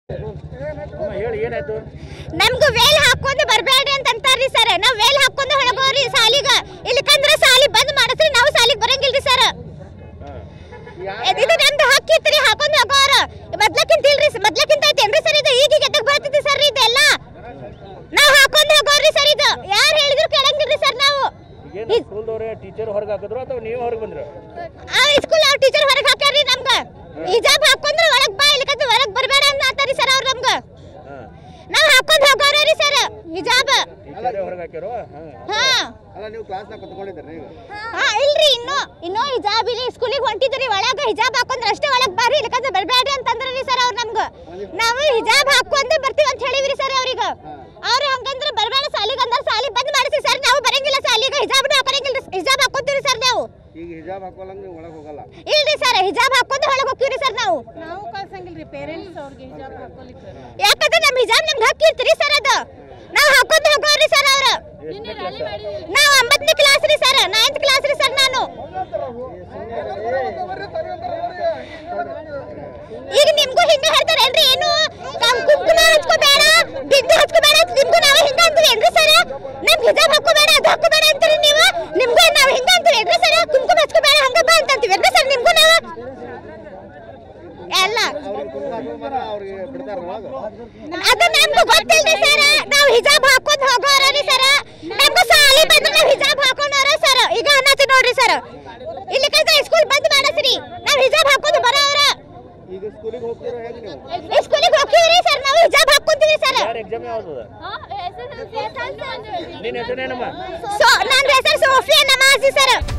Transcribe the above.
ಅಮ್ಮ ಹೇಳಿ ಏನಾಯ್ತು ನಮ್ಗೂ ವೇಲ್ ಹಾಕೊಂಡು ಬರ್ಬೇಡ್ರಿ ಅಂತ ಅಂತಾರ್ರಿ ಸರ್ ನಾವ್ ವೇಲ್ ಹಾಕೊಂಡು ಹೊಳಗೋರಿ ಸಾಲಿಗ ಇಲ್ಲಿಕಂದ್ರ ಸಾಲಿ ಬಂದ್ ಮಾಡಿಸ್ರಿ ನಾವು ಸಾಲಿಗೆ ಬರಂಗಿಲ್ರಿ ಸರ್ ಇದು ನಮ್ದು ಹಕ್ಕಿತ್ರಿ ಹಾಕೊಂಡು ಹೋಗೋರ ಮೊದ್ಲಕ್ಕಿಂತ ಇಲ್ರಿ ಮೊದ್ಲಕ್ಕಿಂತ ಐತೇನ್ರಿ ಸರ್ ಇದು ಈಗ ಎದ್ದಕ್ ಬರ್ತೈತಿ ಸರ್ ಇದೆಲ್ಲ ನಾವ್ ಹಾಕೊಂಡು ಹೋಗೋರಿ ಸರ್ ಇದು ಯಾರು ಹೇಳಿದ್ರು ಕೇಳಂಗಿಲ್ರಿ ಸರ್ ನಾವು ಈಗೇನು ಸ್ಕೂಲ್ದವ್ರೆ ಟೀಚರ್ ಹೊರಗೆ ಹಾಕಿದ್ರು ಅಥವಾ ನೀವು ಹೊರಗೆ ಬಂದ್ರ ಆ ಸ್ಕೂಲ್ ಅವ್ರ ಟೀಚರ್ ಹೊರಗೆ ಹಾಕ್ಯಾರ್ರಿ ನಮ್ಗ ಹಿಜಾಬ್ ಹಾಕೊಂಡ್ರ ಒಳಗ್ ಬಾ ಇಲ್ಲಿಕಂದ್ರ ಒಳಗ್ ಬರ್ಬೇಡ ಅಂತ ಅಂತಾರಿ ಸರ್ ಅವ್ರ ನಮ್ಗ ಹಾಂ ನಾವ್ ಹಾಕೊಂಡ್ ಹೋಗೋರಿ ಸರ್ ಹಿಜಾಬ್ ಟೀಚರೇ ಹೊರಗೆ ಹಾಕ್ಯಾರೋ ಹಾಂ ಹಾ ಅಲ್ಲ ನೀವು ಕ್ಲಾಸ್ನಾಗ ಕುತ್ಕೊಂಡಿದ್ದೀರಿ ಈಗ ಹಾ ಇಲ್ರಿ ಇನ್ನು ಇನ್ನು ಹಿಜಾಬ್ ಇಲ್ಲಿ ಸ್ಕೂಲಿಗೆ ಹೊಂಟಿದ್ರಿ ಒಳಗ ಹಿಜಾಬ್ ಹಾಕೊಂಡ್ರೆ ಅಷ್ಟೇ ಒಳಗ್ ಬರ್ರಿ ಇಲ್ಲಕಂದ್ರೆ ಬರ್ಬೇಡ್ರಿ ಅಂತಂದ್ರಿ ಸರ್ ಅವ್ರು ನಮ್ಗ ನಾವು ಹಿಜಾಬ್ ಹಾಕೊಂಡ್ ಬರ್ತೀವಿ ಅಂತ ಹೇಳಿವ್ರಿ ಸರ್ ಅವ್ರಿಗೆ ಅವ್ರು ಹಂಗಂದ್ರೆ ಬರ್ಬೇಡ ಸಾಲಿಗೆ ಅಂದ್ರೆ ಸಾಲಿ ಬಂದ್ ಮಾಡಿಸಿ ಸರ್ ನಾವು ಬರಂಗಿಲ್ಲ ಸಾಲಿಗೆ ಹಿಜಾಬ್ನ ಹಾಕೊಳಂಗಿಲ್ಲ ಹಿಜಾಬ್ ಹಾಕೊಂತೀವಿ ಸರ್ ನಾವು ಈಗ ಹಿಜಾಬ್ ಹಾಕೋಲಂಗ ನೀವು ಒಳಗೆ ಹೋಗಲ್ಲ ಇಲ್ರಿ ಸರ್ ಹಿಜಾಬ್ ಹಾಕೊಂಡು ಒಳಗೆ ಹೋಗ್ತೀವಿ ಸರ್ ನಾವು ನಾವು ಕಳ್ಸಂಗಿಲ್ರಿ ಪೇರೆಂಟ್ಸ್ ಅವ್ರಿಗೆ ಹಿಜಾಬ್ ಹಾಕೊಲಿಕ್ಕೆ ಯಾಕಂದ್ರೆ ನಮ್ ಹಿಜಾಬ್ ನಮ್ಗೆ ಹಕ್ಕಿತ್ರಿ ಸರ್ ಅದು ನಾವು ಹಾಕೊಂಡು ಹೋಗೋರಿ ಸರ್ ಅವ್ರು ನಿನ್ನೆ ರ್ಯಾಲಿ ಮಾಡಿದ್ವಿ ನಾವು ಒಂಬತ್ತನೇ ಕ್ಲಾಸ್ ರೀ ಸರ್ ನೈನ್ತ್ ಕ್ಲಾಸ್ ರೀ ಸರ್ ನಾನು ಈಗ ನಿಮ್ಗೂ ಹಿಂಗ ಹೇಳ್ತಾರೇನ್ರಿ ಏನು ಕಂ- ಕುಂಕುಮ ಹಚ್ಕೋಬೇಡ ಬಿಂದು ಹಚ್ಕೋಬೇಡ ಅಂತ ನಿಮ್ಗೂ ನಾವು ಹಿಂಗ ಅಂತೀವೇನ್ರಿ ಸರ್ ನಮ್ ಹಿಜಾಬ್ ಹಾಕೋಬೇಡ ಅದು ಹಾಕೋಬೇಡ ಅಂತೀರಿ ನೀವು ನಿಮ್ಗೂ ನಾವು ಹಿಂಗ ಅಂತೀವೇನ್ರಿ ಸರ್ ಕುಂಕುಮ ಹಚ್ಕೋಬೇಡ ಹಂಗ ಬಾ ಅಂತ ಅಂತೀವೇನ್ರಿ ಸರ್ ನಿಮ್ಗೂ ನಾವು ಎಲ್ಲ ಅವ್ರಿಗೆ ಕುಂಕುಮ ಹಾಕೋಬಾರ ಅವ್ರಿಗೆ ಬಿಡ್ತಾರ ಒಳಗೆ ಅದು ನಮ್ಗೂ ಗೊತ್ತಿಲ್ರಿ ಸರ್ ನಾವು ಹಿಜಾಬ್ ಹಾಕೊಂಡ್ ಹೋಗೋರಿ ಸರ್ ನಮ್ಗೂ ಸಾಲಿ ಬಂದ್ರೆ ನಾವು ಹಿಜಾಬ್ ಹಾಕೊಂಡವ್ರ ಸರ್ ಈಗ ಅನ್ನತಿ ನೋಡ್ರಿ ಸರ್ ಇಲ್ಲಿ ಕಲ್ತ ಸ್ಕೂಲ್ ಬಂದ್ ಮಾಡಸ್ರಿ ನಾವ್ ಹಿಜಾಬ್ ಹಾಕೊಂಡು ಬರೋವ್ರ ಈಗ ಸ್ಕೂಲಿಗೆ ಹೋಗ್ತಿರೋ ಹೆಂಗೆ ನೀವು ಸ್ಕೂಲಿಗೆ ಹೋಗ್ತೀವ್ರಿ ಸರ್ ನಾವು ಹಿಜಾಬ್ ಹಾಕೊಂತೀವಿ ಸರ್ ಯಾರು ಎಕ್ಸಾಮ್ ಯಾವ್ದು ಅದ ನಿನ್ನ ಹೆಸರೇನಮ್ಮ ಸೊ ನನ್ನ ಹೆಸರು ಸೋಫಿಯಾ ನಮಾಜಿ ಸರ್